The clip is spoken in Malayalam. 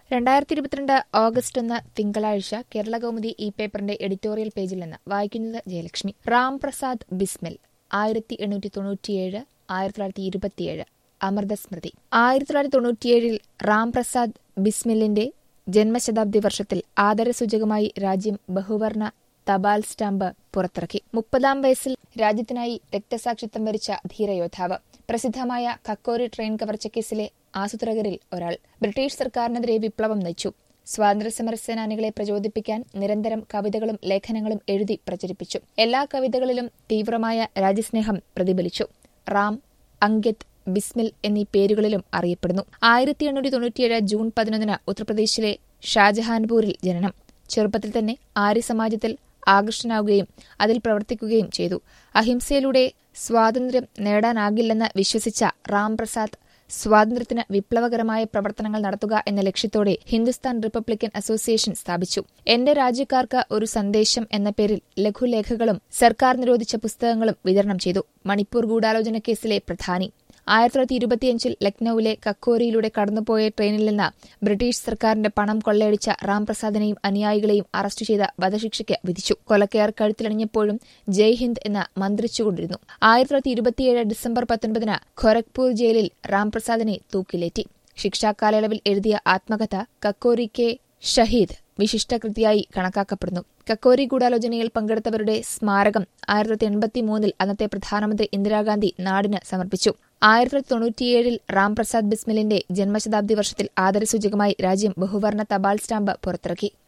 രണ്ടായിരത്തി ഇരുപത്തിരണ്ട് ഓഗസ്റ്റ് ഒന്ന് തിങ്കളാഴ്ച കേരള കൗമുദി ഈ പേപ്പറിന്റെ എഡിറ്റോറിയൽ പേജിൽ നിന്ന് വായിക്കുന്നത് ജയലക്ഷ്മി റാം പ്രസാദ് ബിസ്മിൽ ആയിരത്തി എണ്ണൂറ്റി തൊണ്ണൂറ്റിയേഴ് ആയിരത്തി തൊള്ളായിരത്തി ഇരുപത്തിയേഴ് അമൃതസ്മൃതി ആയിരത്തി തൊള്ളായിരത്തി തൊണ്ണൂറ്റിയേഴിൽ റാം പ്രസാദ് ബിസ്മിലിന്റെ ജന്മശതാബ്ദി വർഷത്തിൽ ആദരസൂചകമായി രാജ്യം ബഹുവർണ തപാൽ സ്റ്റാമ്പ് പുറത്തിറക്കി മുപ്പതാം വയസ്സിൽ രാജ്യത്തിനായി രക്തസാക്ഷിത്വം വരിച്ച ധീരയോദ്ധാവ് പ്രസിദ്ധമായ കക്കോരി ട്രെയിൻ കവർച്ചക്കേസിലെ ആസൂത്രകരിൽ ഒരാൾ ബ്രിട്ടീഷ് സർക്കാരിനെതിരെ വിപ്ലവം നയിച്ചു സ്വാതന്ത്ര്യസമര സേനാനികളെ പ്രചോദിപ്പിക്കാൻ നിരന്തരം കവിതകളും ലേഖനങ്ങളും എഴുതി പ്രചരിപ്പിച്ചു എല്ലാ കവിതകളിലും തീവ്രമായ രാജ്യസ്നേഹം പ്രതിഫലിച്ചു റാം അങ്കിത് ബിസ്മിൽ എന്നീ പേരുകളിലും അറിയപ്പെടുന്നു ആയിരത്തി എണ്ണൂറ്റി തൊണ്ണൂറ്റിയേഴ് ജൂൺ പതിനൊന്നിന് ഉത്തർപ്രദേശിലെ ഷാജഹാൻപൂരിൽ ജനനം ചെറുപ്പത്തിൽ തന്നെ ആര്യ സമാജത്തിൽ ആകർഷനാവുകയും അതിൽ പ്രവർത്തിക്കുകയും ചെയ്തു അഹിംസയിലൂടെ സ്വാതന്ത്ര്യം നേടാനാകില്ലെന്ന് വിശ്വസിച്ച റാം പ്രസാദ് സ്വാതന്ത്ര്യത്തിന് വിപ്ലവകരമായ പ്രവർത്തനങ്ങൾ നടത്തുക എന്ന ലക്ഷ്യത്തോടെ ഹിന്ദുസ്ഥാൻ റിപ്പബ്ലിക്കൻ അസോസിയേഷൻ സ്ഥാപിച്ചു എന്റെ രാജ്യക്കാർക്ക് ഒരു സന്ദേശം എന്ന പേരിൽ ലഘുലേഖകളും സർക്കാർ നിരോധിച്ച പുസ്തകങ്ങളും വിതരണം ചെയ്തു മണിപ്പൂർ ഗൂഢാലോചന കേസിലെ പ്രധാനി ആയിരത്തി തൊള്ളായിരത്തി ഇരുപത്തിയഞ്ചിൽ ലക്നൌവിലെ കക്കോരിയിലൂടെ കടന്നുപോയ ട്രെയിനിൽ നിന്ന് ബ്രിട്ടീഷ് സർക്കാരിന്റെ പണം കൊള്ളയടിച്ച റാംപ്രസാദിനെയും അനുയായികളെയും അറസ്റ്റ് ചെയ്ത വധശിക്ഷയ്ക്ക് വിധിച്ചു കൊലക്കയർ കഴുത്തിലണിഞ്ഞപ്പോഴും ജയ് ഹിന്ദ് എന്ന് മന്ത്രിച്ചുകൊണ്ടിരുന്നു ആയിരത്തി തൊള്ളായിരത്തി ഇരുപത്തിയേഴ് ഡിസംബർ പത്തൊൻപതിന് ഖൊരഗ്പൂർ ജയിലിൽ റാംപ്രസാദിനെ തൂക്കിലേറ്റി ശിക്ഷാകാലയളവിൽ എഴുതിയ ആത്മകഥ കക്കോരി കെ ഷഹീദ് വിശിഷ്ടകൃതിയായി കണക്കാക്കപ്പെടുന്നു കക്കോരി ഗൂഢാലോചനയിൽ പങ്കെടുത്തവരുടെ സ്മാരകം ആയിരത്തി തൊള്ളായിരത്തി എൺപത്തിമൂന്നിൽ അന്നത്തെ പ്രധാനമന്ത്രി ഇന്ദിരാഗാന്ധി നാടിന് സമർപ്പിച്ചു ആയിരത്തി തൊള്ളായിരത്തി തൊണ്ണൂറ്റിയേഴിൽ റാംപ്രസാദ് ബിസ്മിലിന്റെ ജന്മശതാബ്ദി വർഷത്തിൽ ആദരസൂചകമായി രാജ്യം ബഹുവർണ തപാൽ സ്റ്റാമ്പ് പുറത്തിറക്കി